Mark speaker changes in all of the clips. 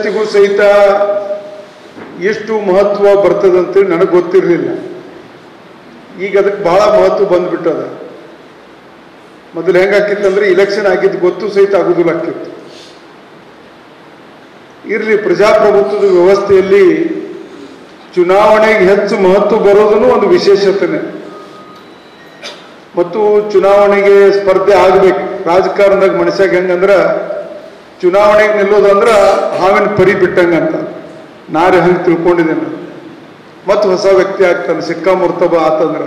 Speaker 1: ಪ್ರಶಸ್ತಿಗೂ ಸಹಿತ ಎಷ್ಟು ಮಹತ್ವ ಬರ್ತದಂತೇಳಿ ನನಗೆ ಗೊತ್ತಿರಲಿಲ್ಲ ಈಗ ಅದಕ್ಕೆ ಬಹಳ ಮಹತ್ವ ಬಂದ್ಬಿಟ್ಟದ ಮೊದಲು ಹೆಂಗಾಕಿತ್ತಂದ್ರೆ ಇಲೆಕ್ಷನ್ ಆಗಿದ್ದು ಗೊತ್ತು ಸಹಿತ ಆಗುದಿಲ್ಲ ಆಕಿತ್ತು ಇರಲಿ ಪ್ರಜಾಪ್ರಭುತ್ವದ ವ್ಯವಸ್ಥೆಯಲ್ಲಿ ಚುನಾವಣೆಗೆ ಹೆಚ್ಚು ಮಹತ್ವ ಬರೋದನ್ನು ಒಂದು ವಿಶೇಷತೆನೆ ಮತ್ತು ಚುನಾವಣೆಗೆ ಸ್ಪರ್ಧೆ ಆಗ್ಬೇಕು ರಾಜಕಾರಣದಾಗ ಮನುಷ್ಯಾಗ ಹೆಂಗಂದ್ರ ಚುನಾವಣೆಗೆ ನಿಲ್ಲೋದಂದ್ರ ಹಾವಿನ ಪರಿ ಬಿಟ್ಟಂಗಂತ ನಾರೇ ಹಂಗೆ ತಿಳ್ಕೊಂಡಿದ್ದೇನೆ ಮತ್ತು ಹೊಸ ವ್ಯಕ್ತಿ ಆಗ್ತಾನೆ ಸಿಕ್ಕಾಮುರ್ತಬ ಆತಂದ್ರ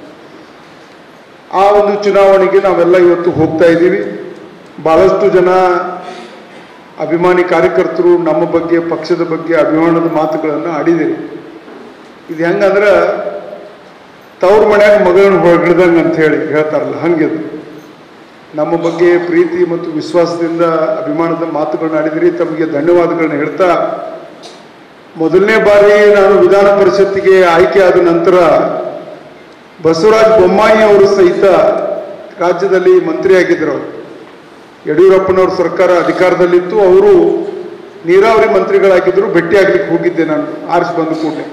Speaker 1: ಆ ಒಂದು ಚುನಾವಣೆಗೆ ನಾವೆಲ್ಲ ಇವತ್ತು ಹೋಗ್ತಾ ಇದ್ದೀವಿ ಬಹಳಷ್ಟು ಜನ ಅಭಿಮಾನಿ ಕಾರ್ಯಕರ್ತರು ನಮ್ಮ ಬಗ್ಗೆ ಪಕ್ಷದ ಬಗ್ಗೆ ಅಭಿಮಾನದ ಮಾತುಗಳನ್ನು ಆಡಿದಿರಿ ಇದು ಹೆಂಗಂದ್ರೆ ತವ್ರ ಮನ್ಯಾಗ ಮಗಳನ್ನ ಹೊರಗಿಡ್ದಂಗೆ ಅಂತ ಹೇಳಿ ಹೇಳ್ತಾರಲ್ಲ ಹಂಗಿದು ನಮ್ಮ ಬಗ್ಗೆ ಪ್ರೀತಿ ಮತ್ತು ವಿಶ್ವಾಸದಿಂದ ಅಭಿಮಾನದ ಮಾತುಗಳನ್ನ ಆಡಿದಿರಿ ತಮಗೆ ಧನ್ಯವಾದಗಳನ್ನ ಹೇಳ್ತಾ ಮೊದಲನೇ ಬಾರಿ ನಾನು ವಿಧಾನ ಪರಿಷತ್ತಿಗೆ ಆಯ್ಕೆ ಆದ ನಂತರ ಬಸವರಾಜ ಬೊಮ್ಮಾಯಿ ಅವರು ಸಹಿತ ರಾಜ್ಯದಲ್ಲಿ ಮಂತ್ರಿಯಾಗಿದ್ದರು ಅವರು ಯಡಿಯೂರಪ್ಪನವ್ರ ಸರ್ಕಾರ ಅಧಿಕಾರದಲ್ಲಿತ್ತು ಅವರು ನೀರಾವರಿ ಮಂತ್ರಿಗಳಾಗಿದ್ದರು ಭೇಟಿಯಾಗ್ಲಿಕ್ಕೆ ಹೋಗಿದ್ದೆ ನಾನು ಆರಿಸಿ ಬಂದ ಕೂಡಲೇ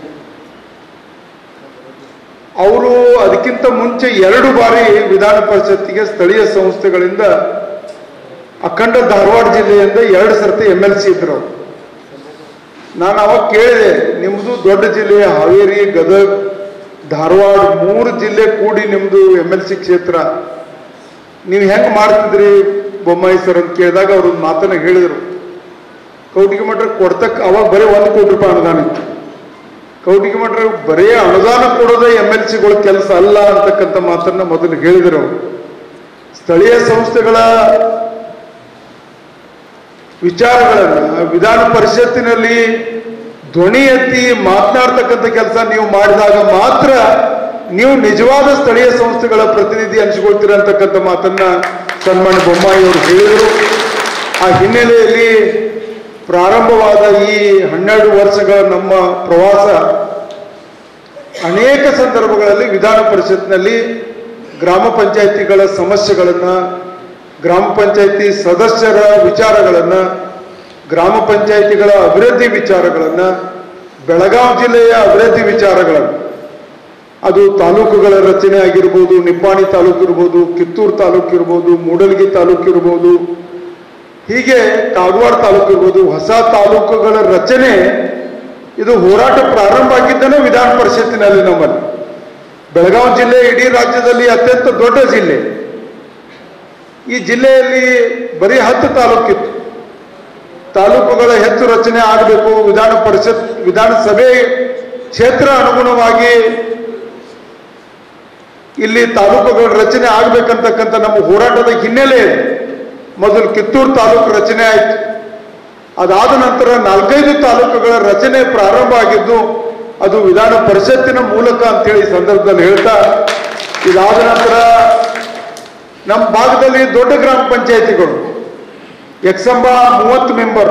Speaker 1: ಅವರು ಅದಕ್ಕಿಂತ ಮುಂಚೆ ಎರಡು ಬಾರಿ ವಿಧಾನ ಪರಿಷತ್ತಿಗೆ ಸ್ಥಳೀಯ ಸಂಸ್ಥೆಗಳಿಂದ ಅಖಂಡ ಧಾರವಾಡ ಜಿಲ್ಲೆಯಿಂದ ಎರಡು ಸರ್ತಿ ಎಮ್ ಎಲ್ ಸಿ ಇದ್ರು ಅವರು ನಾನು ಅವಾಗ ಕೇಳಿದೆ ನಿಮ್ಮದು ದೊಡ್ಡ ಜಿಲ್ಲೆ ಹಾವೇರಿ ಗದಗ್ ಧಾರವಾಡ ಮೂರು ಜಿಲ್ಲೆ ಕೂಡಿ ನಿಮ್ಮದು ಎಮ್ ಎಲ್ ಸಿ ಕ್ಷೇತ್ರ ನೀವು ಹೆಂಗೆ ಮಾಡ್ತಿದ್ರಿ ಬೊಮ್ಮಾಯಿ ಸರ್ ಅಂತ ಕೇಳಿದಾಗ ಅವರು ಒಂದು ಮಾತನ್ನ ಹೇಳಿದರು ಕೌಟಿಗೆ ಮಠ ಕೊಡ್ತಕ್ಕ ಅವಾಗ ಬರೀ ಒಂದು ಕೋಟಿ ರೂಪಾಯಿ ಅನುದಾನ ಇತ್ತು ಕೌಟಿಗೆ ಮಠ ಬರೀ ಅನುದಾನ ಕೊಡೋದೇ ಎಮ್ ಎಲ್ ಸಿಗಳ ಕೆಲಸ ಅಲ್ಲ ಅಂತಕ್ಕಂಥ ಮಾತನ್ನ ಮೊದಲು ಹೇಳಿದರು ಅವರು ಸ್ಥಳೀಯ ಸಂಸ್ಥೆಗಳ ವಿಚಾರಗಳನ್ನ ವಿಧಾನ ಪರಿಷತ್ತಿನಲ್ಲಿ ಧ್ವನಿ ಎತ್ತಿ ಮಾತನಾಡ್ತಕ್ಕಂಥ ಕೆಲಸ ನೀವು ಮಾಡಿದಾಗ ಮಾತ್ರ ನೀವು ನಿಜವಾದ ಸ್ಥಳೀಯ ಸಂಸ್ಥೆಗಳ ಪ್ರತಿನಿಧಿ ಅನಿಸಿಕೊಳ್ತೀರ ಅಂತಕ್ಕಂಥ ಮಾತನ್ನ ಸನ್ಮಾನ್ಯ ಬೊಮ್ಮಾಯಿ ಅವರು ಹೇಳಿದರು ಆ ಹಿನ್ನೆಲೆಯಲ್ಲಿ ಪ್ರಾರಂಭವಾದ ಈ ಹನ್ನೆರಡು ವರ್ಷಗಳ ನಮ್ಮ ಪ್ರವಾಸ ಅನೇಕ ಸಂದರ್ಭಗಳಲ್ಲಿ ವಿಧಾನ ಪರಿಷತ್ನಲ್ಲಿ ಗ್ರಾಮ ಪಂಚಾಯಿತಿಗಳ ಸಮಸ್ಯೆಗಳನ್ನು ಗ್ರಾಮ ಪಂಚಾಯಿತಿ ಸದಸ್ಯರ ವಿಚಾರಗಳನ್ನು ಗ್ರಾಮ ಪಂಚಾಯಿತಿಗಳ ಅಭಿವೃದ್ಧಿ ವಿಚಾರಗಳನ್ನು ಬೆಳಗಾವಿ ಜಿಲ್ಲೆಯ ಅಭಿವೃದ್ಧಿ ವಿಚಾರಗಳನ್ನು ಅದು ತಾಲೂಕುಗಳ ರಚನೆ ಆಗಿರ್ಬೋದು ನಿಪ್ಪಾಣಿ ತಾಲೂಕು ಇರ್ಬೋದು ಕಿತ್ತೂರು ತಾಲೂಕು ಇರ್ಬೋದು ಮೂಡಲಗಿ ತಾಲೂಕು ಇರ್ಬೋದು ಹೀಗೆ ಕಾಗವಾಡ ತಾಲೂಕು ಇರ್ಬೋದು ಹೊಸ ತಾಲೂಕುಗಳ ರಚನೆ ಇದು ಹೋರಾಟ ಪ್ರಾರಂಭ ಆಗಿದ್ದನೇ ವಿಧಾನ ಪರಿಷತ್ತಿನಲ್ಲಿ ನಮ್ಮಲ್ಲಿ ಬೆಳಗಾವಿ ಜಿಲ್ಲೆ ಇಡೀ ರಾಜ್ಯದಲ್ಲಿ ಅತ್ಯಂತ ದೊಡ್ಡ ಜಿಲ್ಲೆ ಈ ಜಿಲ್ಲೆಯಲ್ಲಿ ಬರೀ ಹತ್ತು ತಾಲೂಕಿತ್ತು ತಾಲೂಕುಗಳ ಹೆಚ್ಚು ರಚನೆ ಆಗಬೇಕು ವಿಧಾನ ಪರಿಷತ್ ವಿಧಾನಸಭೆ ಕ್ಷೇತ್ರ ಅನುಗುಣವಾಗಿ ಇಲ್ಲಿ ತಾಲೂಕುಗಳ ರಚನೆ ಆಗ್ಬೇಕಂತಕ್ಕಂಥ ನಮ್ಮ ಹೋರಾಟದ ಹಿನ್ನೆಲೆ ಇದೆ. ಮೊದಲು ಕಿತ್ತೂರು ತಾಲೂಕು ರಚನೆ ಆಯಿತು ಅದಾದ ನಂತರ ನಾಲ್ಕೈದು ತಾಲೂಕುಗಳ ರಚನೆ ಪ್ರಾರಂಭ ಆಗಿದ್ದು ಅದು ವಿಧಾನ ಪರಿಷತ್ತಿನ ಮೂಲಕ ಅಂತೇಳಿ ಈ ಸಂದರ್ಭದಲ್ಲಿ ಹೇಳ್ತಾ ಇದಾದ ನಂತರ ನಮ್ಮ ಭಾಗದಲ್ಲಿ ದೊಡ್ಡ ಗ್ರಾಮ ಪಂಚಾಯಿತಿಗಳು ಎಕ್ಸಂಬ ಮೂವತ್ತು ಮೆಂಬರ್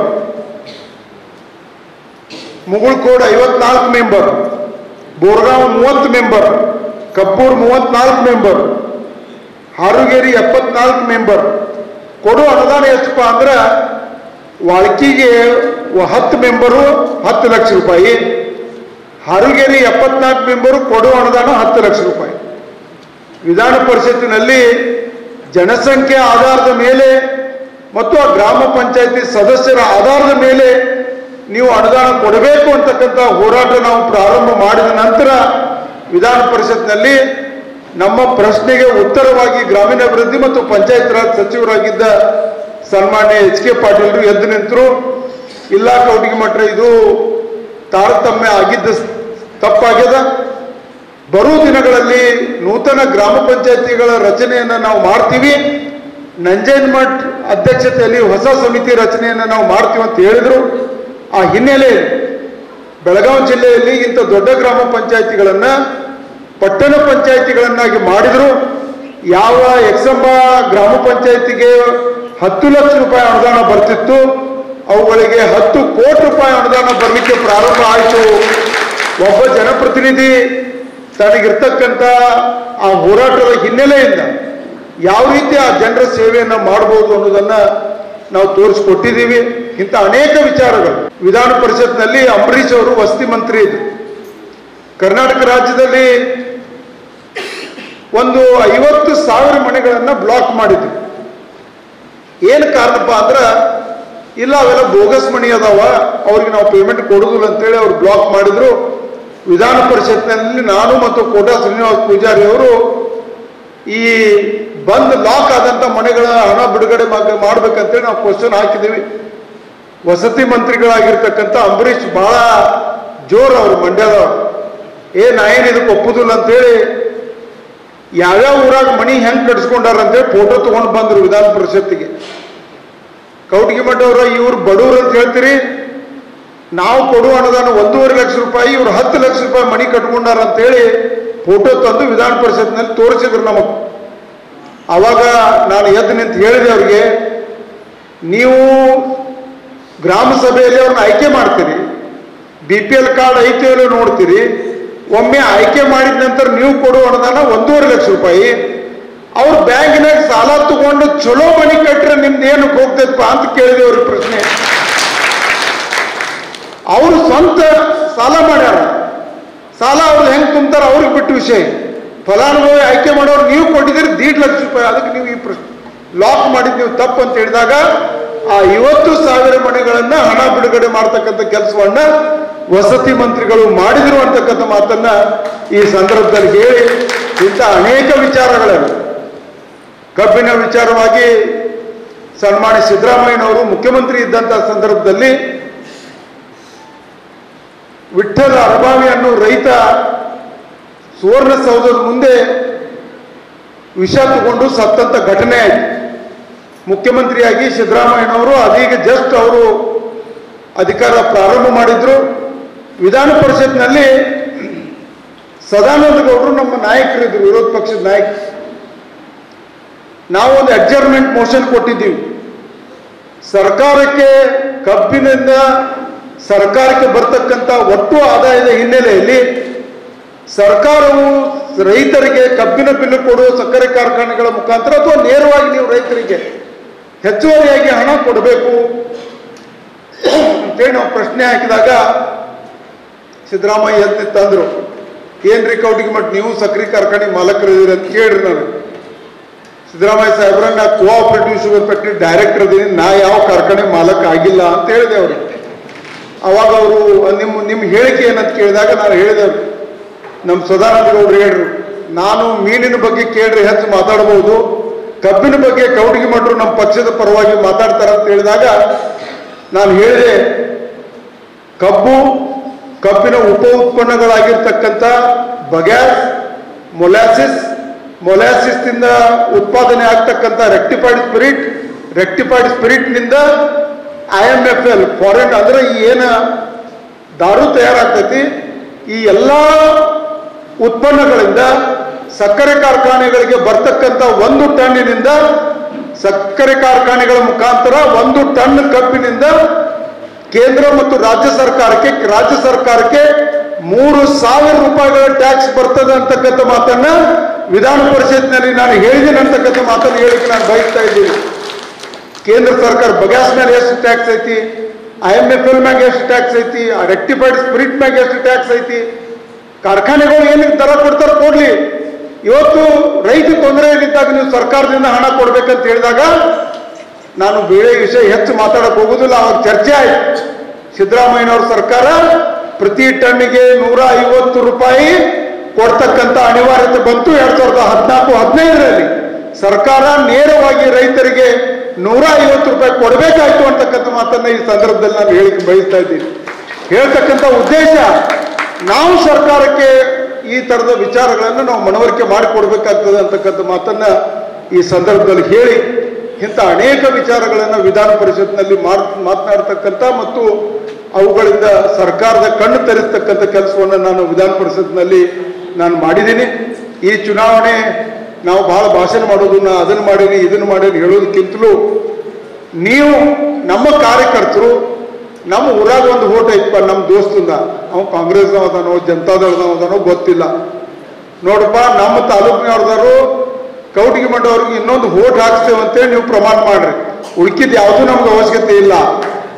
Speaker 1: ಮುಗುಳ್ಕೋಡ್ ಐವತ್ನಾಲ್ಕು ಮೆಂಬರ್ ಬೋರ್ಗಾಂವ್ ಮೂವತ್ತು ಮೆಂಬರ್ ಕಬ್ಬೂರ್ ಮೂವತ್ನಾಲ್ಕು ಮೆಂಬರ್ ಹಾರುಗೇರಿ ಎಪ್ಪತ್ನಾಲ್ಕು ಮೆಂಬರ್ ಕೊಡೋ ಅನುದಾನ ಎಷ್ಟಪ್ಪ ಅಂದ್ರೆ ವಾಳ್ಕಿಗೆ ವ- ಹತ್ತು ಮೆಂಬರು ಹತ್ತು ಲಕ್ಷ ರೂಪಾಯಿ ಹಾರುಗೇರಿ ಎಪ್ಪತ್ನಾಲ್ಕು ಮೆಂಬರು ಕೊಡೋ ಅನುದಾನ ಹತ್ತು ಲಕ್ಷ ರೂಪಾಯಿ ವಿಧಾನ ಪರಿಷತ್ತಿನಲ್ಲಿ ಜನಸಂಖ್ಯೆ ಆಧಾರದ ಮೇಲೆ ಮತ್ತು ಆ ಗ್ರಾಮ ಪಂಚಾಯತಿ ಸದಸ್ಯರ ಆಧಾರದ ಮೇಲೆ ನೀವು ಅನುದಾನ ಕೊಡಬೇಕು ಅಂತಕ್ಕಂಥ ಹೋರಾಟ ನಾವು ಪ್ರಾರಂಭ ಮಾಡಿದ ನಂತರ ವಿಧಾನ ಪರಿಷತ್ನಲ್ಲಿ ನಮ್ಮ ಪ್ರಶ್ನೆಗೆ ಉತ್ತರವಾಗಿ ಗ್ರಾಮೀಣಾಭಿವೃದ್ಧಿ ಮತ್ತು ಪಂಚಾಯತ್ ರಾಜ್ ಸಚಿವರಾಗಿದ್ದ ಸನ್ಮಾನ್ಯ ಎಚ್ ಕೆ ಪಾಟೀಲ್ರು ಎದ್ದು ನಿಂತರು ಇಲ್ಲ ಕೌಟಿಗೆ ಮಠ ಇದು ತಾರತಮ್ಯ ಆಗಿದ್ದ ಸ್- ತಪ್ಪಾಗ್ಯದ ಬರುವ ದಿನಗಳಲ್ಲಿ ನೂತನ ಗ್ರಾಮ ಪಂಚಾಯತಿಗಳ ರಚನೆಯನ್ನು ನಾವು ಮಾಡ್ತೀವಿ ನಂಜನಮಠ್ ಅಧ್ಯಕ್ಷತೆಯಲ್ಲಿ ಹೊಸ ಸಮಿತಿ ರಚನೆಯನ್ನು ನಾವು ಮಾಡ್ತೀವಿ ಅಂತ ಹೇಳಿದರು ಆ ಹಿನ್ನೆಲೆಯಲ್ಲಿ ಬೆಳಗಾವಿ ಜಿಲ್ಲೆಯಲ್ಲಿ ಇಂಥ ದೊಡ್ಡ ಗ್ರಾಮ ಪಂಚಾಯತಿಗಳನ್ನು ಪಟ್ಟಣ ಪಂಚಾಯತಿಗಳನ್ನಾಗಿ ಮಾಡಿದರು ಯಾವ ಎಕ್ಸಂಬ ಗ್ರಾಮ ಪಂಚಾಯತಿಗೆ ಹತ್ತು ಲಕ್ಷ ರೂಪಾಯಿ ಅನುದಾನ ಬರ್ತಿತ್ತು ಅವುಗಳಿಗೆ ಹತ್ತು ಕೋಟಿ ರೂಪಾಯಿ ಅನುದಾನ ಬರಲಿಕ್ಕೆ ಪ್ರಾರಂಭ ಆಯಿತು ಒಬ್ಬ ಜನಪ್ರತಿನಿಧಿ ತನಗಿರ್ತಕ್ಕಂಥ ಆ ಹೋರಾಟದ ಹಿನ್ನೆಲೆಯಿಂದ ಯಾವ ರೀತಿ ಆ ಜನರ ಸೇವೆಯನ್ನು ಮಾಡ್ಬೋದು ಅನ್ನೋದನ್ನ ನಾವು ತೋರಿಸ್ಕೊಟ್ಟಿದ್ದೀವಿ ಇಂಥ ಅನೇಕ ವಿಚಾರಗಳು ವಿಧಾನ ಪರಿಷತ್ನಲ್ಲಿ ಅಂಬರೀಷ್ ಅವರು ವಸತಿ ಮಂತ್ರಿ ಇದ್ರು ಕರ್ನಾಟಕ ರಾಜ್ಯದಲ್ಲಿ ಒಂದು ಐವತ್ತು ಸಾವಿರ ಮನೆಗಳನ್ನ ಬ್ಲಾಕ್ ಮಾಡಿದ್ರು ಏನು ಕಾರಣಪ್ಪ ಅಂದ್ರ ಇಲ್ಲ ಅವೆಲ್ಲ ಬೋಗಸ್ ಮಣಿ ಅದಾವ ಅವ್ರಿಗೆ ನಾವು ಪೇಮೆಂಟ್ ಕೊಡುದಿಲ್ಲ ಅಂತೇಳಿ ಅವ್ರು ಬ್ಲಾಕ್ ಮಾಡಿದ್ರು ವಿಧಾನ ಪರಿಷತ್ನಲ್ಲಿ ನಾನು ಮತ್ತು ಕೋಟಾ ಶ್ರೀನಿವಾಸ ಪೂಜಾರಿ ಅವರು ಈ ಬಂದ್ ಲಾಕ್ ಆದಂತ ಮನೆಗಳ ಹಣ ಬಿಡುಗಡೆ ಮಾಡ್- ಮಾಡ್ಬೇಕಂತೇಳಿ ನಾವು ಕ್ವಶನ್ ಹಾಕಿದ್ದೀವಿ ವಸತಿ ಮಂತ್ರಿಗಳಾಗಿರ್ತಕ್ಕಂಥ ಅಂಬರೀಷ್ ಬಹಳ ಜೋರ್ ಅವರು ಮಂಡ್ಯದವ್ರು ಏ ನಾ ಏನ್ ಇದಕ್ಕೆ ಒಪ್ಪುದಿಲ್ಲ ಅಂತೇಳಿ ಯಾವ್ಯಾವ ಊರಾಗ ಮನಿ ಹೆಂಗ್ ಕಟ್ಸ್ಕೊಂಡಾರ ಅಂತೇಳಿ ಫೋಟೋ ತಗೊಂಡು ಬಂದ್ರು ವಿಧಾನ ಪರಿಷತ್ತಿಗೆ ಕೌಟಿಗೆ ಮಠವ್ರ ಇವ್ರು ಬಡವ್ರು ಅಂತ ಹೇಳ್ತೀರಿ ನಾವು ಕೊಡುವ ಅನುದಾನ ಒಂದೂವರೆ ಲಕ್ಷ ರೂಪಾಯಿ ಇವ್ರು ಹತ್ತು ಲಕ್ಷ ರೂಪಾಯಿ ಮನಿ ಕಟ್ಕೊಂಡಾರ ಅಂತೇಳಿ ಫೋಟೋ ತಂದು ವಿಧಾನ ಪರಿಷತ್ನಲ್ಲಿ ತೋರಿಸಿದ್ರು ನಮಗೆ ಅವಾಗ ನಾನು ಎದ್ದು ನಿಂತು ಹೇಳಿದೆ ಅವ್ರಿಗೆ ನೀವು ಗ್ರಾಮ ಸಭೆಯಲ್ಲಿ ಅವ್ರನ್ನ ಆಯ್ಕೆ ಮಾಡ್ತೀರಿ ಬಿ ಪಿ ಎಲ್ ಕಾರ್ಡ್ ಐತೆ ಇಲ್ಲೋ ನೋಡ್ತೀರಿ ಒಮ್ಮೆ ಆಯ್ಕೆ ಮಾಡಿದ ನಂತರ ನೀವು ಕೊಡುವ ಅನುದಾನ ಒಂದೂವರೆ ಲಕ್ಷ ರೂಪಾಯಿ ಅವ್ರು ಬ್ಯಾಂಕಿನಾಗ ಸಾಲ ತಗೊಂಡು ಚಲೋ ಮನಿ ಕಟ್ರೆ ನಿಮ್ದು ಏನು ಹೋಗ್ತೈತಪ್ಪ ಅಂತ ಕೇಳಿದೆ ಅವ್ರಿಗೆ ಪ್ರಶ್ನೆ ಅವರು ಸ್ವಂತ ಸಾಲ ಮಾಡ್ಯಾರ ಸಾಲ ಅವ್ರು ಹೆಂಗ್ ತುಂಬ್ತಾರ ಅವ್ರಿಗೆ ಬಿಟ್ಟು ವಿಷಯ ಫಲಾನುಭವಿ ಆಯ್ಕೆ ಮಾಡೋರು ನೀವು ಕೊಟ್ಟಿದ್ದೀರಿ ದೀಡ್ ಲಕ್ಷ ರೂಪಾಯಿ ಅದಕ್ಕೆ ನೀವು ಈ ಪ್ರಶ್ನೆ ಲಾಕ್ ಮಾಡಿದ್ ನೀವು ತಪ್ಪು ಅಂತ ಹೇಳಿದಾಗ ಆ ಐವತ್ತು ಸಾವಿರ ಮನೆಗಳನ್ನ ಹಣ ಬಿಡುಗಡೆ ಮಾಡ್ತಕ್ಕಂಥ ಕೆಲಸವನ್ನ ವಸತಿ ಮಂತ್ರಿಗಳು ಮಾಡಿದ್ರು ಅಂತಕ್ಕಂಥ ಮಾತನ್ನ ಈ ಸಂದರ್ಭದಲ್ಲಿ ಹೇಳಿ ಇಂಥ ಅನೇಕ ವಿಚಾರಗಳನ್ನು ಕಬ್ಬಿನ ವಿಚಾರವಾಗಿ ಸನ್ಮಾನ್ಯ ಸಿದ್ದರಾಮಯ್ಯನವರು ಮುಖ್ಯಮಂತ್ರಿ ಇದ್ದಂಥ ಸಂದರ್ಭದಲ್ಲಿ ವಿಠ್ಠಲ ಅರಬಾವಿ ಅನ್ನೋ ರೈತ ಸುವರ್ಣಸೌಧದ ಮುಂದೆ ವಿಷ ತಗೊಂಡು ಸತ್ತಂತ ಘಟನೆ ಆಯ್ತು ಮುಖ್ಯಮಂತ್ರಿಯಾಗಿ ಸಿದ್ದರಾಮಯ್ಯನವರು ಅದೀಗ ಜಸ್ಟ್ ಅವರು ಅಧಿಕಾರ ಪ್ರಾರಂಭ ಮಾಡಿದ್ರು ವಿಧಾನ ಪರಿಷತ್ನಲ್ಲಿ ಸದಾನಂದ ಗೌಡರು ನಮ್ಮ ನಾಯಕರಿದ್ರು ವಿರೋಧ ಪಕ್ಷದ ನಾಯಕರು ನಾವು ಒಂದು ಅಡ್ಜರ್ಮೆಂಟ್ ಮೋಷನ್ ಕೊಟ್ಟಿದ್ದೀವಿ ಸರ್ಕಾರಕ್ಕೆ ಕಬ್ಬಿನಿಂದ ಸರ್ಕಾರಕ್ಕೆ ಬರ್ತಕ್ಕಂಥ ಒಟ್ಟು ಆದಾಯದ ಹಿನ್ನೆಲೆಯಲ್ಲಿ ಸರ್ಕಾರವು ರೈತರಿಗೆ ಕಬ್ಬಿನ ಬಿಲ್ಲು ಕೊಡುವ ಸಕ್ಕರೆ ಕಾರ್ಖಾನೆಗಳ ಮುಖಾಂತರ ಅಥವಾ ನೇರವಾಗಿ ನೀವು ರೈತರಿಗೆ ಹೆಚ್ಚುವರಿಯಾಗಿ ಹಣ ಕೊಡಬೇಕು ಅಂತೇಳಿ ನಾವು ಪ್ರಶ್ನೆ ಹಾಕಿದಾಗ ಸಿದ್ದರಾಮಯ್ಯ ಅಂತ ತಂದ್ರು ಏನ್ರಿ ಕೌಟಿಗೆ ಮಟ್ ನೀವು ಸಕ್ಕರೆ ಕಾರ್ಖಾನೆ ಮಾಲಕರಿದ್ದೀರಿ ಅಂತ ಕೇಳ್ರಿ ನಾನು ಸಿದ್ದರಾಮಯ್ಯ ಸಾಹೇಬ್ರ ನಾ ಕೋಆಪರೇಟಿವ್ ಶುಗರ್ ಫ್ಯಾಕ್ಟ್ರಿ ಡೈರೆಕ್ಟರ್ ಅದೀನಿ ನಾ ಯಾವ ಕಾರ್ಖಾನೆ ಮಾಲಕ ಆಗಿಲ್ಲ ಅಂತ ಹೇಳಿದೆ ಅವ್ರಿಗೆ ಅವಾಗ ಅವರು ನಿಮ್ಮ ನಿಮ್ಮ ಹೇಳಿಕೆ ಏನಂತ ಕೇಳಿದಾಗ ನಾನು ಹೇಳಿದೆ ಅವ್ರಿಗೆ, ನಮ್ಮ ಸದಾನಂದ ಗೌಡ್ರು ಹೇಳ್ರು ನಾನು ಮೀನಿನ ಬಗ್ಗೆ ಕೇಳ್ರಿ ಹೆಚ್ಚು ಮಾತಾಡಬಹುದು ಕಬ್ಬಿನ ಬಗ್ಗೆ ಕೌಟಿಗೆ ಮಠರು ನಮ್ಮ ಪಕ್ಷದ ಪರವಾಗಿ ಮಾತಾಡ್ತಾರ ಅಂತ ಹೇಳಿದಾಗ ನಾನು ಹೇಳಿದೆ ಕಬ್ಬು ಕಬ್ಬಿನ ಉಪ ಉತ್ಪನ್ನಗಳಾಗಿರ್ತಕ್ಕಂಥ ಬಗ್ಯಾಸ್ ಮೊಲಾಸಿಸ್ ಮೊಲಾಸಿಸ್ನಿಂದ ಉತ್ಪಾದನೆ ಆಗ್ತಕ್ಕಂಥ ರೆಕ್ಟಿಫೈಡ್ ಸ್ಪಿರಿಟ್ ರೆಕ್ಟಿಫೈಡ್ ಸ್ಪಿರಿಟ್ನಿಂದ I M F L foreign ಅಂದ್ರೆ ಈ ಏನ ದಾರು ತಯಾರಾಗ್ತೈತಿ ಈ ಎಲ್ಲ ಉತ್ಪನ್ನಗಳಿಂದ ಸಕ್ಕರೆ ಕಾರ್ಖಾನೆಗಳಿಗೆ ಬರ್ತಕ್ಕಂಥ ಒಂದು ಟನ್ನಿನಿಂದ ಸಕ್ಕರೆ ಕಾರ್ಖಾನೆಗಳ ಮುಖಾಂತರ ಒಂದು ಟನ್ ಕಬ್ಬಿನಿಂದ ಕೇಂದ್ರ ಮತ್ತು ರಾಜ್ಯ ಸರ್ಕಾರಕ್ಕೆ ರಾಜ್ಯ ಸರ್ಕಾರಕ್ಕೆ ಮೂರು ಸಾವಿರ ರೂಪಾಯಿಗಳ ಟ್ಯಾಕ್ಸ್ ಬರ್ತದೆ ಅಂತಕ್ಕಂಥ ಮಾತನ್ನ ವಿಧಾನ ಪರಿಷತ್ನಲ್ಲಿ ನಾನು ಹೇಳಿದ್ದೀನಿ ಅಂತಕ್ಕಂಥ ಮಾತನ್ನು ಹೇಳಿಕ್ಕೆ ನಾನು ಬಯಸ್ತಾ ಇದ್ದೀನಿ ಕೇಂದ್ರ ಸರ್ಕಾರ ಬಗ್ಯಾಸ್ ಮೇಲೆ ಎಷ್ಟು ಟ್ಯಾಕ್ಸ್ ಐತಿ ಐ ಎಮ್ ಎಫ್ ಎಲ್ ಮ್ಯಾಗ ಎಷ್ಟು ಟ್ಯಾಕ್ಸ್ ಐತಿ ರೆಕ್ಟಿಫೈಡ್ ಸ್ಪಿರಿಟ್ ಮ್ಯಾಗ ಎಷ್ಟು ಟ್ಯಾಕ್ಸ್ ಐತಿ ಕಾರ್ಖಾನೆಗಳು ಏನಕ್ಕೆ ದರ ಕೊಡ್ತಾರೆ ಕೊಡ್ಲಿ ಇವತ್ತು ರೈತ ತೊಂದರೆಯಲ್ಲಿದ್ದಾಗ ನೀವು ಸರ್ಕಾರದಿಂದ ಹಣ ಕೊಡ್ಬೇಕಂತ ಹೇಳಿದಾಗ ನಾನು ಬೇರೆ ವಿಷಯ ಹೆಚ್ಚು ಮಾತಾಡಕ್ ಹೋಗುದಿಲ್ಲ ಅವಾಗ ಚರ್ಚೆ ಆಯ್ತು ಸಿದ್ದರಾಮಯ್ಯನವ್ರ ಸರ್ಕಾರ ಪ್ರತಿ ಟನ್ನಿಗೆ ನೂರ ಐವತ್ತು ರೂಪಾಯಿ ಕೊಡ್ತಕ್ಕಂಥ ಅನಿವಾರ್ಯತೆ ಬಂತು ಎರಡ್ ಸಾವಿರದ ಹದಿನಾಲ್ಕು ಹದಿನೈದರಲ್ಲಿ ಸರ್ಕಾರ ನೇರವಾಗಿ ರೈತರಿಗೆ ನೂರ ಐವತ್ತು ರೂಪಾಯಿ ಕೊಡಬೇಕಾಯ್ತು ಅಂತಕ್ಕಂಥ ಮಾತನ್ನ ಈ ಸಂದರ್ಭದಲ್ಲಿ ನಾನು ಹೇಳಿಕೆ ಬಯಸ್ತಾ ಇದ್ದೀನಿ ಹೇಳ್ತಕ್ಕಂಥ ಉದ್ದೇಶ ನಾವು ಸರ್ಕಾರಕ್ಕೆ ಈ ತರದ ವಿಚಾರಗಳನ್ನು ನಾವು ಮನವರಿಕೆ ಮಾಡಿಕೊಡ್ಬೇಕಾಗ್ತದೆ ಅಂತಕ್ಕಂಥ ಮಾತನ್ನ ಈ ಸಂದರ್ಭದಲ್ಲಿ ಹೇಳಿ ಇಂಥ ಅನೇಕ ವಿಚಾರಗಳನ್ನು ವಿಧಾನ ಪರಿಷತ್ನಲ್ಲಿ ಮಾಡ್ ಮಾತನಾಡ್ತಕ್ಕಂಥ ಮತ್ತು ಅವುಗಳಿಂದ ಸರ್ಕಾರದ ಕಣ್ಣು ತೆರೆಸ್ತಕ್ಕಂಥ ಕೆಲಸವನ್ನು ನಾನು ವಿಧಾನ ಪರಿಷತ್ನಲ್ಲಿ ನಾನು ಮಾಡಿದ್ದೀನಿ ಈ ಚುನಾವಣೆ ನಾವು ಬಹಳ ಭಾಷಣ ಮಾಡೋದು ನಾ ಅದನ್ನು ಮಾಡೀನಿ ಇದನ್ನು ಮಾಡೀನಿ ಹೇಳೋದಕ್ಕಿಂತಲೂ ನೀವು ನಮ್ಮ ಕಾರ್ಯಕರ್ತರು ನಮ್ಮ ಊರಾಗ ಒಂದು ಓಟ್ ಐತಪ್ಪ ನಮ್ಮ ದೋಸ್ತಂದ ಅವ ಕಾಂಗ್ರೆಸ್ನವ ಅದಾನೋ ಜನತಾದಳದವ ಅದಾನೋ ಗೊತ್ತಿಲ್ಲ ನೋಡಪ್ಪ ನಮ್ಮ ತಾಲೂಕಿನವ್ರದಾರು ಕೌಟಿಗೆ ಮಂಡವ್ರಿಗೆ ಇನ್ನೊಂದು ಓಟ್ ಹಾಕ್ಸ್ತೇವೆ ಅಂತೇಳಿ ನೀವು ಪ್ರಮಾಣ ಮಾಡ್ರಿ ಉಳ್ಕಿದ್ ಯಾವುದು ನಮ್ಗೆ ಅವಶ್ಯಕತೆ ಇಲ್ಲ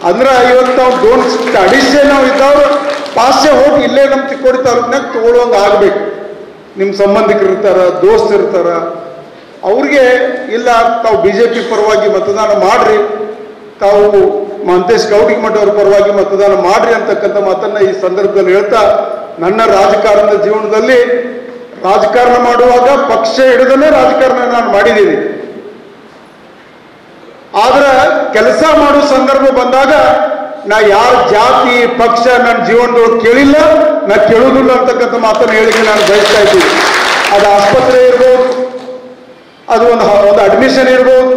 Speaker 1: ಅಂದ್ರೆ ಇವತ್ತು ನಾವು ದೋನ್ ಅಡಿಸೆ ನಾವು ಇದ್ದವ್ರು ಪಾಸ್ಯ ಹೋಗಿ ಇಲ್ಲೇ ನಮ್ಮ ಚಿಕ್ಕೋಡಿ ತಾಲೂಕಿನಾಗ ತಗೊಳ್ಳುವಂಗೆ ಆಗ್ಬೇಕು ನಿಮ್ಮ ಸಂಬಂಧಿಕರು ಇರ್ತಾರ ದೋಸ್ತ್ ಇರ್ತಾರ ಅವ್ರಿಗೆ ಇಲ್ಲ ತಾವು ಬಿ ಜೆ ಪಿ ಪರವಾಗಿ ಮತದಾನ ಮಾಡ್ರಿ ತಾವು ಮಂತೇಶ್ ಗೌಡಿಗೆ ಮಠವ್ರ ಪರವಾಗಿ ಮತದಾನ ಮಾಡ್ರಿ ಅಂತಕ್ಕಂಥ ಮಾತನ್ನ ಈ ಸಂದರ್ಭದಲ್ಲಿ ಹೇಳ್ತಾ ನನ್ನ ರಾಜಕಾರಣದ ಜೀವನದಲ್ಲಿ ರಾಜಕಾರಣ ಮಾಡುವಾಗ ಪಕ್ಷ ಹಿಡಿದನೇ ರಾಜಕಾರಣ ನಾನು ಮಾಡಿದ್ದೀನಿ ಆದ್ರೆ ಕೆಲಸ ಮಾಡೋ ಸಂದರ್ಭ ಬಂದಾಗ ನಾ ಯಾರ ಜಾತಿ ಪಕ್ಷ ನನ್ನ ಜೀವನದೊಳಗೆ ಕೇಳಿಲ್ಲ ನಾ ಕೇಳುವುದಿಲ್ಲ ಅಂತಕ್ಕಂಥ ಮಾತನ್ನು ಹೇಳಿಕೆ ನಾನು ಬಯಸ್ತಾ ಇದ್ದೀನಿ ಅದು ಆಸ್ಪತ್ರೆ ಇರ್ಬೋದು ಅದು ಒಂದು ಹ- ಒಂದು ಅಡ್ಮಿಷನ್ ಇರ್ಬೋದು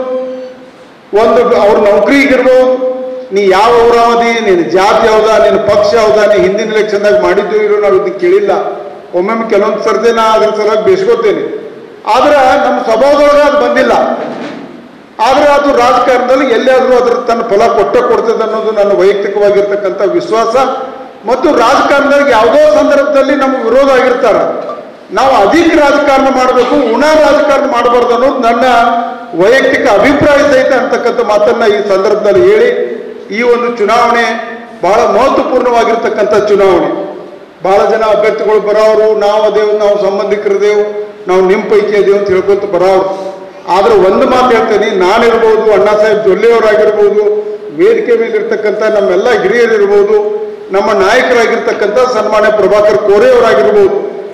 Speaker 1: ಒಂದು ಅವ್ರ ನೌಕರಿಗಿರ್ಬೋದು ನೀ ಯಾವ ಊರಾವಧಿ ನಿನ್ನ ಜಾತಿ ಯಾವ್ದ ನಿನ್ನ ಪಕ್ಷ ಯಾವ್ದ ನೀ ಹಿಂದಿನ ಎಲೆಕ್ಷನ್ದಾಗ ಮಾಡಿದ್ದು ಇರೋ ನಾವು ಇದನ್ನ ಕೇಳಿಲ್ಲ ಒಮ್ಮೊಮ್ಮೆ ಕೆಲವೊಂದು ಸರ್ತಿ ನಾ ಅದ್ರ ಸಲುವಾಗಿ ಬೇಸ್ಕೋತೇನೆ ಆದ್ರೆ ನಮ್ಮ ಸ್ವಭಾವದೊಳಗೆ ಅದು ಬಂದಿಲ್ಲ ಆದ್ರೆ ಅದು ರಾಜಕಾರಣದಲ್ಲಿ ಎಲ್ಲಿಯಾದ್ರೂ ಅದ್ರ ತನ್ನ ಫಲ ಕೊಟ್ಟೆ ಕೊಡ್ತದೆ ಅನ್ನೋದು ನನ್ನ ವೈಯಕ್ತಿಕವಾಗಿರ್ತಕ್ಕಂಥ ವಿಶ್ವಾಸ ಮತ್ತು ರಾಜಕಾರಣದಲ್ಲಿ ಯಾವುದೋ ಸಂದರ್ಭದಲ್ಲಿ ನಮ್ಗೆ ವಿರೋಧ ಆಗಿರ್ತಾರ ನಾವು ಅಧಿಕ ರಾಜಕಾರಣ ಮಾಡಬೇಕು ಉಣ ರಾಜಕಾರಣ ಮಾಡಬಾರ್ದು ಅನ್ನೋದು ನನ್ನ ವೈಯಕ್ತಿಕ ಅಭಿಪ್ರಾಯ ಸಹಿತ ಅಂತಕ್ಕಂಥ ಮಾತನ್ನ ಈ ಸಂದರ್ಭದಲ್ಲಿ ಹೇಳಿ ಈ ಒಂದು ಚುನಾವಣೆ ಬಹಳ ಮಹತ್ವಪೂರ್ಣವಾಗಿರ್ತಕ್ಕಂಥ ಚುನಾವಣೆ ಬಹಳ ಜನ ಅಭ್ಯರ್ಥಿಗಳು ಬರೋರು ನಾವು ಅದೇವು ನಾವು ಸಂಬಂಧಿಕರದೇವು ನಾವು ನಿಮ್ಮ ಪೈಕಿ ಅದೇವು ಅಂತ ಹೇಳ್ಕೊಂತ ಬರೋರು ಆದ್ರೆ ಒಂದು ಮಾತು ಹೇಳ್ತೇನೆ ನಾನಿರ್ಬೋದು ಅಣ್ಣಾ ಸಾಹೇಬ್ ಜೊಲ್ಲೆಯವರಾಗಿರ್ಬೋದು ವೇದಿಕೆ ಮೇಲೆ ಇರ್ತಕ್ಕಂಥ ನಮ್ಮೆಲ್ಲ ಹಿರಿಯರಿರ್ಬೋದು ನಮ್ಮ ನಾಯಕರಾಗಿರ್ತಕ್ಕಂಥ ಸನ್ಮಾನ್ಯ ಪ್ರಭಾಕರ್ ಕೋರೆಯವರಾಗಿರ್ಬೋದು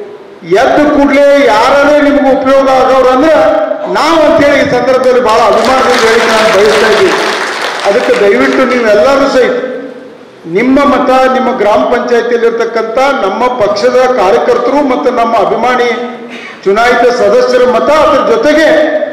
Speaker 1: ಎದ್ದು ಕೂಡಲೇ ಯಾರೇ ನಿಮ್ಗೆ ಉಪಯೋಗ ಆಗೋರು ಅಂದ್ರೆ ನಾವು ಅಂತೇಳಿ ಈ ಸಂದರ್ಭದಲ್ಲಿ ಬಹಳ ಅಭಿಮಾನದಿಂದ ಹೇಳಿ ನಾನು ಬಯಸ್ತಾ ಇದ್ದೀನಿ ಅದಕ್ಕೆ ದಯವಿಟ್ಟು ನೀವೆಲ್ಲರೂ ಸಹಿತ ನಿಮ್ಮ ಮತ ನಿಮ್ಮ ಗ್ರಾಮ ಪಂಚಾಯತಿಯಲ್ಲಿರ್ತಕ್ಕಂಥ ನಮ್ಮ ಪಕ್ಷದ ಕಾರ್ಯಕರ್ತರು ಮತ್ತು ನಮ್ಮ ಅಭಿಮಾನಿ ಚುನಾಯಿತ ಸದಸ್ಯರ ಮತ ಅದ್ರ ಜೊತೆಗೆ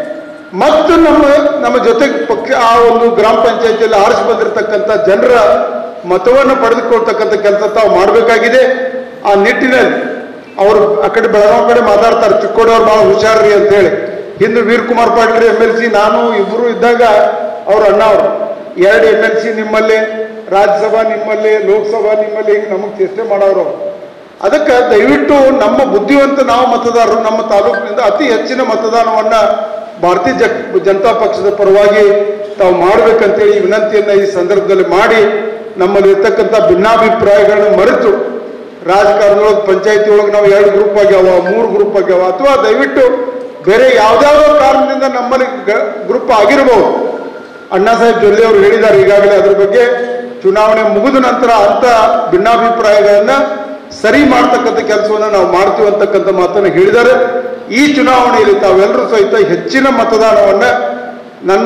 Speaker 1: ಮತ್ತು ನಮ್ಮ ನಮ್ಮ ಜೊತೆಗೆ ಪಕ್ಷ ಆ ಒಂದು ಗ್ರಾಮ ಪಂಚಾಯತಿಯಲ್ಲಿ ಆರಿಸಿ ಬಂದಿರತಕ್ಕಂಥ ಜನರ ಮತವನ್ನು ಪಡೆದುಕೊಳ್ತಕ್ಕಂಥ ಕೆಲಸ ತಾವು ಮಾಡಬೇಕಾಗಿದೆ ಆ ನಿಟ್ಟಿನಲ್ಲಿ ಅವರು ಆ ಕಡೆ ಬೆಳಗಾವಿ ಕಡೆ ಮಾತಾಡ್ತಾರೆ ಚಿಕ್ಕೋಡಿ ಅವ್ರು ಭಾಳ ಹುಷಾರ್ರಿ ಅಂತ ಹೇಳಿ ಹಿಂದೆ Veer Kumar Patil M L C ನಾನು ಇಬ್ಬರು ಇದ್ದಾಗ ಅವ್ರ ಅಣ್ಣ ಅವರು ಎರಡು ಎಮ್ ಎಲ್ ಸಿ ನಿಮ್ಮಲ್ಲಿ ರಾಜ್ಯಸಭಾ ನಿಮ್ಮಲ್ಲಿ ಲೋಕಸಭಾ ನಿಮ್ಮಲ್ಲಿ ಹಿಂಗೆ ನಮಗೆ ಚೇಷ್ಟೆ ಮಾಡೋರು ಅವ್ರು. ಅದಕ್ಕೆ ದಯವಿಟ್ಟು ನಮ್ಮ ಬುದ್ಧಿವಂತ ನಾವು ಮತದಾರರು ನಮ್ಮ ತಾಲೂಕಿನಿಂದ ಅತಿ ಹೆಚ್ಚಿನ ಮತದಾನವನ್ನ ಭಾರತೀಯ ಜಕ್ ಜನತಾ ಪಕ್ಷದ ಪರವಾಗಿ ತಾವು ಮಾಡ್ಬೇಕಂತೇಳಿ ಈ ವಿನಂತಿಯನ್ನ ಈ ಸಂದರ್ಭದಲ್ಲಿ ಮಾಡಿ ನಮ್ಮಲ್ಲಿ ಇರ್ತಕ್ಕಂಥ ಭಿನ್ನಾಭಿಪ್ರಾಯಗಳನ್ನ ಮರೆತು ರಾಜಕಾರಣದೊಳಗೆ ಪಂಚಾಯತಿ ಒಳಗೆ ನಾವು ಎರಡು ಗ್ರೂಪ್ ಆಗ್ಯಾವ ಮೂರು ಗ್ರೂಪ್ ಆಗ್ಯಾವ ಅಥವಾ ದಯವಿಟ್ಟು ಬೇರೆ ಯಾವ್ದಾವುದೋ ಕಾರಣದಿಂದ ನಮ್ಮಲ್ಲಿ ಗ್ರೂಪ್ ಆಗಿರಬಹುದು ಅಣ್ಣಾ ಸಾಹೇಬ್ ಜೊಲ್ಲೆ ಅವರು ಹೇಳಿದ್ದಾರೆ ಈಗಾಗಲೇ ಅದ್ರ ಬಗ್ಗೆ ಚುನಾವಣೆ ಮುಗಿದ ನಂತರ ಅಂತ ಭಿನ್ನಾಭಿಪ್ರಾಯಗಳನ್ನ ಸರಿ ಮಾಡ್ತಕ್ಕಂಥ ಕೆಲಸವನ್ನು ನಾವು ಮಾಡ್ತೀವಿ ಅಂತಕ್ಕಂಥ ಮಾತನ್ನು ಹೇಳಿದ್ದಾರೆ ಈ ಚುನಾವಣೆಯಲ್ಲಿ ತಾವೆಲ್ಲರೂ ಸಹಿತ ಹೆಚ್ಚಿನ ಮತದಾನವನ್ನ ನನ್ನ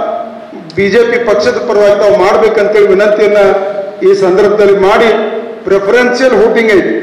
Speaker 1: ಬಿಜೆಪಿ ಪಕ್ಷದ ಪರವಾಗಿ ತಾವು ಮಾಡ್ಬೇಕಂತೇಳಿ ವಿನಂತಿಯನ್ನ ಈ ಸಂದರ್ಭದಲ್ಲಿ ಮಾಡಿ ಪ್ರಿಫರೆನ್ಷಿಯಲ್ ವೋಟಿಂಗ್ ಐತಿ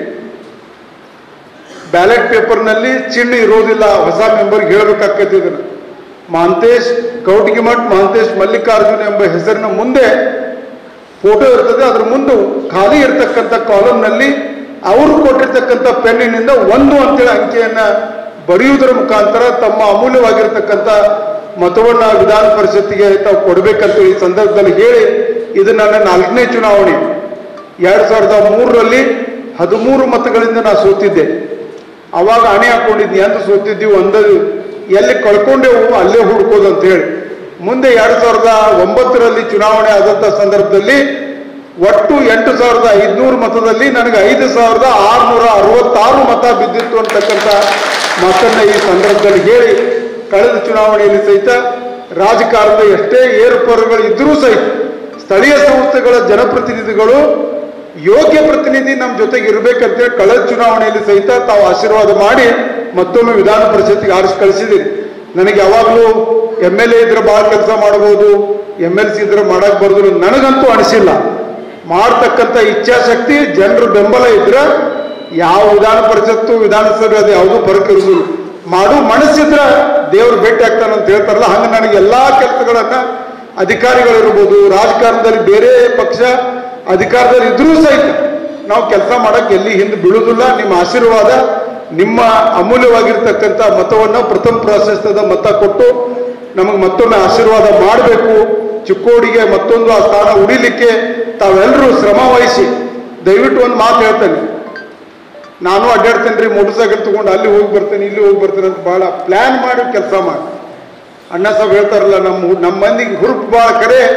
Speaker 1: ಬ್ಯಾಲೆಟ್ ಪೇಪರ್ನಲ್ಲಿ ಚಿಹ್ನೆ ಇರೋದಿಲ್ಲ ಹೊಸ ಮೆಂಬರ್ಗೆ ಹೇಳಬೇಕಾಗ್ತೈತಿ ಇದನ್ನು ಮಹಾಂತೇಶ್ ಕೌಟಿಗಿಮಠ್ ಮಹಾಂತೇಶ್ ಮಲ್ಲಿಕಾರ್ಜುನ್ ಎಂಬ ಹೆಸರಿನ ಮುಂದೆ ಫೋಟೋ ಇರ್ತದೆ ಅದ್ರ ಮುಂದೆ ಖಾಲಿ ಇರ್ತಕ್ಕಂಥ ಕಾಲಂನಲ್ಲಿ ಅವರು ಕೊಟ್ಟಿರ್ತಕ್ಕಂಥ ಪೆನ್ನಿನಿಂದ ಒಂದು ಅಂತೇಳಿ ಅಂಕೆಯನ್ನ ಬರೆಯುವುದರ ಮುಖಾಂತರ ತಮ್ಮ ಅಮೂಲ್ಯವಾಗಿರ್ತಕ್ಕಂಥ ಮತವನ್ನ ವಿಧಾನ ಪರಿಷತ್ತಿಗೆ ತಾವು ಕೊಡಬೇಕಂತ ಈ ಸಂದರ್ಭದಲ್ಲಿ ಹೇಳಿ ಇದು ನನ್ನ ನಾಲ್ಕನೇ ಚುನಾವಣೆ ಎರಡ್ ಸಾವಿರದ ಮೂರರಲ್ಲಿ ಹದಿಮೂರು ಮತಗಳಿಂದ ನಾ ಸೋತಿದ್ದೆ ಅವಾಗ ಹಣೆ ಹಾಕೊಂಡಿದ್ನಿ ಅಂತ ಸೋತಿದ್ದೀವಿ ಒಂದ ಎಲ್ಲಿ ಕಳ್ಕೊಂಡೆವು ಅಲ್ಲೇ ಹುಡ್ಕೋದು ಅಂತ ಹೇಳಿ ಮುಂದೆ ಎರಡ್ ಸಾವಿರದ ಒಂಬತ್ತರಲ್ಲಿ ಚುನಾವಣೆ ಆದಂತ ಸಂದರ್ಭದಲ್ಲಿ ಒಟ್ಟು ಎಂಟು ಸಾವಿರದ ಐದ್ನೂರು ಮತದಲ್ಲಿ ನನಗೆ ಐದು ಸಾವಿರದ ಆರುನೂರ ಅರವತ್ತಾರು ಮತ ಬಿದ್ದಿತ್ತು ಅಂತಕ್ಕಂಥ ಮಾತನ್ನ ಈ ಸಂದರ್ಭದಲ್ಲಿ ಹೇಳಿ ಕಳೆದ ಚುನಾವಣೆಯಲ್ಲಿ ಸಹಿತ ರಾಜಕಾರಣದ ಎಷ್ಟೇ ಏರುಪೇರುಗಳು ಇದ್ರೂ ಸಹಿತ ಸ್ಥಳೀಯ ಸಂಸ್ಥೆಗಳ ಜನಪ್ರತಿನಿಧಿಗಳು ಯೋಗ್ಯ ಪ್ರತಿನಿಧಿ ನಮ್ಮ ಜೊತೆಗೆ ಇರಬೇಕಂತೇಳಿ ಕಳೆದ ಚುನಾವಣೆಯಲ್ಲಿ ಸಹಿತ ತಾವು ಆಶೀರ್ವಾದ ಮಾಡಿ ಮತ್ತೊಮ್ಮೆ ವಿಧಾನ ಪರಿಷತ್ತಿಗೆ ಆರಿಸಿ ಕಳಿಸಿದ್ದೀರಿ ನನಗೆ ಯಾವಾಗಲೂ ಎಮ್ ಎಲ್ ಎ ಇದ್ರೆ ಭಾಳ ಕೆಲಸ ಮಾಡಬಹುದು ಎಮ್ ಎಲ್ ಸಿ ಇದ್ರೆ ಮಾಡಕ್ ಬರೋದು ನನಗಂತೂ ಅನಿಸಿಲ್ಲ ಮಾಡ್ತಕ್ಕಂಥ ಇಚ್ಛಾಶಕ್ತಿ ಜನರ ಬೆಂಬಲ ಇದ್ರೆ ಯಾವ ವಿಧಾನ ಪರಿಷತ್ತು ವಿಧಾನಸಭೆ ಅದು ಯಾವುದೂ ಫರಕ್ ಇರುವುದಿಲ್ಲ ಮಾಡು ಮನಸ್ಸಿದ್ರೆ ದೇವ್ರು ಭೇಟಿ ಆಗ್ತಾನೆ ಅಂತ ಹೇಳ್ತಾರಲ್ಲ ಹಂಗೆ ನನಗೆ ಎಲ್ಲಾ ಕೆಲಸಗಳನ್ನ ಅಧಿಕಾರಿಗಳಿರ್ಬೋದು ರಾಜಕಾರಣದಲ್ಲಿ ಬೇರೆ ಪಕ್ಷ ಅಧಿಕಾರದಲ್ಲಿ ಇದ್ರೂ ಸಹಿತ ನಾವು ಕೆಲಸ ಮಾಡಕ್ ಎಲ್ಲಿ ಹಿಂದೆ ಬೀಳುವುದಿಲ್ಲ ನಿಮ್ಮ ಆಶೀರ್ವಾದ ನಿಮ್ಮ ಅಮೂಲ್ಯವಾಗಿರ್ತಕ್ಕಂಥ ಮತವನ್ನ ಪ್ರಥಮ ಪ್ರಾಶಸ್ತ್ಯದ ಮತ ಕೊಟ್ಟು ನಮಗೆ ಮತ್ತೊಮ್ಮೆ ಆಶೀರ್ವಾದ ಮಾಡಬೇಕು ಚಿಕ್ಕೋಡಿಗೆ ಮತ್ತೊಂದು ಆ ಸ್ಥಾನ ಉಳಿಲಿಕ್ಕೆ ತಾವೆಲ್ಲರೂ ಶ್ರಮ ವಹಿಸಿ ದಯವಿಟ್ಟು ಒಂದು ಮಾತು ಹೇಳ್ತೇನೆ ನಾನು ಅಡ್ಡಾಡ್ತೇನೆ ರೀ ಮೋಟರ್ ಸೈಕಲ್ ತಗೊಂಡು ಅಲ್ಲಿ ಹೋಗಿ ಬರ್ತೇನೆ ಇಲ್ಲಿ ಹೋಗಿ ಬರ್ತೇನೆ ಅಂತ ಬಹಳ ಪ್ಲಾನ್ ಮಾಡಿ ಕೆಲಸ ಮಾಡಿ ಅಣ್ಣ ಸಾಹೇಬ್ ಹೇಳ್ತಾರಲ್ಲ ನಮ್ಮ ನಮ್ಮ ಮಂದಿಗೆ ಹುರುಪು ಭಾಳ ಕರೆ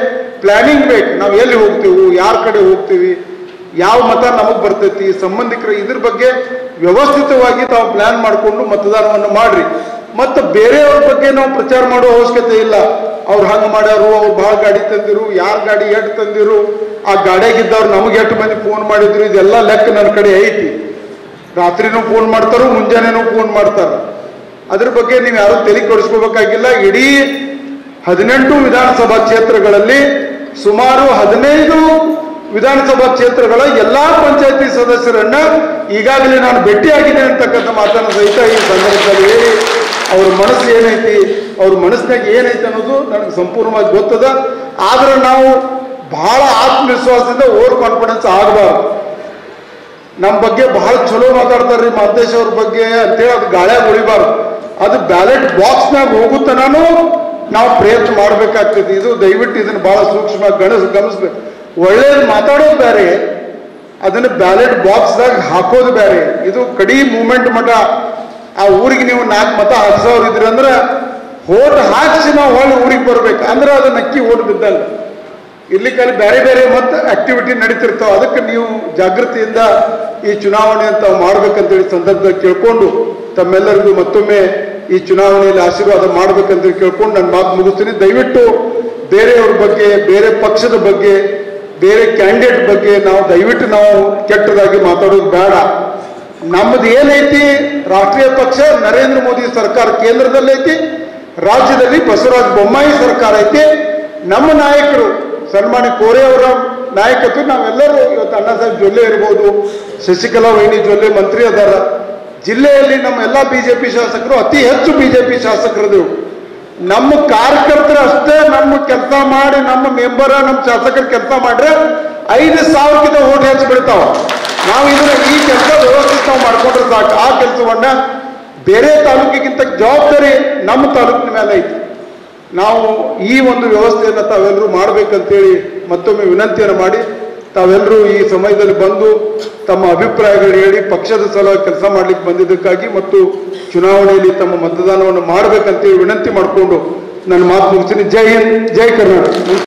Speaker 1: ಪ್ಲಾನಿಂಗ್ ಬೇಕು ನಾವು ಎಲ್ಲಿ ಹೋಗ್ತೀವಿ ಯಾರ ಕಡೆ ಹೋಗ್ತೀವಿ ಯಾವ ಮತ ನಮಗೆ ಬರ್ತೈತಿ ಸಂಬಂಧಿಕರ ಇದ್ರ ಬಗ್ಗೆ ವ್ಯವಸ್ಥಿತವಾಗಿ ತಾವು ಪ್ಲಾನ್ ಮಾಡಿಕೊಂಡು ಮತದಾನವನ್ನು ಮಾಡ್ರಿ ಮತ್ತು ಬೇರೆಯವ್ರ ಬಗ್ಗೆ ನಾವು ಪ್ರಚಾರ ಮಾಡೋ ಅವಶ್ಯಕತೆ ಇಲ್ಲ ಅವ್ರು ಹಂಗೆ ಮಾಡ್ಯಾರು ಅವ್ರು ಭಾಳ ಗಾಡಿ ತಂದಿರು ಯಾರ ಗಾಡಿ ಎಷ್ಟು ತಂದಿರು ಆ ಗಾಡಿಯಾಗಿದ್ದವ್ರು ನಮಗೆ ಎಷ್ಟು ಮಂದಿ ಫೋನ್ ಮಾಡಿದ್ರು ಇದೆಲ್ಲ ಲೆಕ್ಕ ನನ್ನ ಕಡೆ ಐತಿ ರಾತ್ರಿನೂ ಫೋನ್ ಮಾಡ್ತಾರೋ ಮುಂಜಾನೆನೂ ಫೋನ್ ಮಾಡ್ತಾರ ಅದ್ರ ಬಗ್ಗೆ ನೀವು ಯಾರು ತಲೆ ಕೆಡಿಸ್ಕೋಬೇಕಾಗಿಲ್ಲ ಇಡೀ ಹದಿನೆಂಟು ವಿಧಾನಸಭಾ ಕ್ಷೇತ್ರಗಳಲ್ಲಿ ಸುಮಾರು ಹದಿನೈದು ವಿಧಾನಸಭಾ ಕ್ಷೇತ್ರಗಳ ಎಲ್ಲಾ ಪಂಚಾಯತಿ ಸದಸ್ಯರನ್ನ ಈಗಾಗಲೇ ನಾನು ಭೇಟಿಯಾಗಿದ್ದೇನೆ ಅಂತಕ್ಕಂಥ ಮಾತನ್ನು ಸಹಿತ ಈ ಸಂದರ್ಭದಲ್ಲಿ ಹೇಳಿ ಅವ್ರ ಮನಸ್ಸು ಏನೈತಿ ಅವ್ರ ಮನಸ್ಸಿನಾಗ ಏನೈತಿ ಅನ್ನೋದು ನನಗೆ ಸಂಪೂರ್ಣವಾಗಿ ಗೊತ್ತದ ಆದ್ರೆ ನಾವು ಬಹಳ ಆತ್ಮವಿಶ್ವಾಸದಿಂದ ಓವರ್ ಕಾನ್ಫಿಡೆನ್ಸ್ ಆಗಬಾರ್ದು ನಮ್ಮ ಬಗ್ಗೆ ಬಹಳ ಚಲೋ ಮಾತಾಡ್ತಾರ್ರಿ ಮಾದೇಶ್ ಅವ್ರ ಬಗ್ಗೆ ಅಂತೇಳಿ ಅದು ಗಾಳ್ಯಾಗ ಉಳಿಬಾರ್ದು ಅದು ಬ್ಯಾಲೆಟ್ ಬಾಕ್ಸ್ನಾಗ ಹೋಗುತ್ತನಾನು ನಾವು ಪ್ರಯತ್ನ ಮಾಡ್ಬೇಕಾಗ್ತೈತಿ ಇದು ದಯವಿಟ್ಟು ಇದನ್ನ ಬಹಳ ಸೂಕ್ಷ್ಮ ಗಣಸ್ ಗಮನಿಸ್ಬೇಕು ಒಳ್ಳೇದು ಮಾತಾಡೋದು ಬೇರೆ ಅದನ್ನ ಬ್ಯಾಲೆಟ್ ಬಾಕ್ಸ್ದಾಗ ಹಾಕೋದು ಬೇರೆ ಇದು ಕಡಿ ಮೂಮೆಂಟ್ ಮಠ ಆ ಊರಿಗೆ ನೀವು ನಾಲ್ಕು ಮತ ಹಾಕ್ಸೋರು ಇದ್ರಿ ಅಂದ್ರೆ ಓಟ್ ಹಾಕ್ಸಿ ನಾವು ಹೊಳ್ಳಿ ಊರಿಗೆ ಬರ್ಬೇಕು ಅಂದ್ರೆ ಅದು ನಕ್ಕಿ ಓಟ್ ಬಿದ್ದಲ್ಲ ಇರ್ಲಿಕ್ಕಲ್ಲಿ ಬೇರೆ ಬೇರೆ ಮತ್ತೆ ಆಕ್ಟಿವಿಟಿ ನಡೀತಿರ್ತಾವ ಅದಕ್ಕೆ ನೀವು ಜಾಗೃತಿಯಿಂದ ಈ ಚುನಾವಣೆ ಅಂತ ಮಾಡ್ಬೇಕಂತೇಳಿ ಸಂದರ್ಭದಲ್ಲಿ ಕೇಳ್ಕೊಂಡು ತಮ್ಮೆಲ್ಲರಿಗೂ ಮತ್ತೊಮ್ಮೆ ಈ ಚುನಾವಣೆಯಲ್ಲಿ ಆಶೀರ್ವಾದ ಮಾಡ್ಬೇಕಂತೇಳಿ ಕೇಳ್ಕೊಂಡು ನನ್ನ ಮಾತು ಮುಗಿಸ್ತೀನಿ ದಯವಿಟ್ಟು ಬೇರೆಯವ್ರ ಬಗ್ಗೆ ಬೇರೆ ಪಕ್ಷದ ಬಗ್ಗೆ ಬೇರೆ ಕ್ಯಾಂಡಿಡೇಟ್ ಬಗ್ಗೆ ನಾವು ದಯವಿಟ್ಟು ನಾವು ಕೆಟ್ಟದಾಗಿ ಮಾತಾಡೋದು ಬೇಡ ನಮ್ಮದು ಏನೈತಿ ರಾಷ್ಟ್ರೀಯ ಪಕ್ಷ ನರೇಂದ್ರ ಮೋದಿ ಸರ್ಕಾರ ಕೇಂದ್ರದಲ್ಲೈತಿ ರಾಜ್ಯದಲ್ಲಿ ಬಸವರಾಜ ಬೊಮ್ಮಾಯಿ ಸರ್ಕಾರ ಐತಿ ನಮ್ಮ ನಾಯಕರು ಸನ್ಮಾನ್ಯ ಕೋರೆ ಅವರ ನಾಯಕತ್ವ ನಾವೆಲ್ಲರೂ ಇವತ್ತು ಅಣ್ಣಾ ಸಾಹೇಬ್ ಜೊಲ್ಲೆ ಇರ್ಬೋದು ಶಶಿಕಲಾ ವೈನಿ ಜೊಲ್ಲೆ ಮಂತ್ರಿ ಅದಾರ ಜಿಲ್ಲೆಯಲ್ಲಿ ನಮ್ಮ ಎಲ್ಲ ಬಿಜೆಪಿ ಶಾಸಕರು ಅತಿ ಹೆಚ್ಚು ಬಿಜೆಪಿ ಶಾಸಕರದೇವು ನಮ್ಮ ಕಾರ್ಯಕರ್ತರು ಅಷ್ಟೇ ನಮ್ಮ ಕೆಲಸ ಮಾಡಿ ನಮ್ಮ ಮೆಂಬರ ನಮ್ಮ ಶಾಸಕರು ಕೆಲಸ ಮಾಡ್ರೆ ಐದು ಸಾವಿರಕ್ಕಿಂತ ಓಟ್ ಹೆಚ್ಚು ಬೀಳ್ತಾವ ನಾವು ಇದನ್ನ ಈ ಕೆಲಸ ವ್ಯವಸ್ಥಿತ ನಾವು ಮಾಡ್ಕೊಂಡ್ರೆ ಸಾಕು ಆ ಕೆಲಸವನ್ನ ಬೇರೆ ತಾಲೂಕಿಗಿಂತ ಜವಾಬ್ದಾರಿ ನಮ್ಮ ತಾಲೂಕಿನ ಮೇಲೆ ಐತಿ ನಾವು ಈ ಒಂದು ವ್ಯವಸ್ಥೆಯನ್ನು ತಾವೆಲ್ಲರೂ ಮಾಡ್ಬೇಕಂತೇಳಿ ಮತ್ತೊಮ್ಮೆ ವಿನಂತಿಯನ್ನು ಮಾಡಿ ತಾವೆಲ್ಲರೂ ಈ ಸಮಯದಲ್ಲಿ ಬಂದು ತಮ್ಮ ಅಭಿಪ್ರಾಯಗಳು ಹೇಳಿ ಪಕ್ಷದ ಸಲುವಾಗಿ ಕೆಲಸ ಮಾಡ್ಲಿಕ್ಕೆ ಬಂದಿದ್ದಕ್ಕಾಗಿ ಮತ್ತು ಚುನಾವಣೆಯಲ್ಲಿ ತಮ್ಮ ಮತದಾನವನ್ನು ಮಾಡ್ಬೇಕಂತೇಳಿ ವಿನಂತಿ ಮಾಡಿಕೊಂಡು ನನ್ನ ಮಾತು ಮುಗಿಸ್ತೀನಿ ಜೈ ಹಿಂದ್ ಜೈ ಕರ್ನಾಟಕ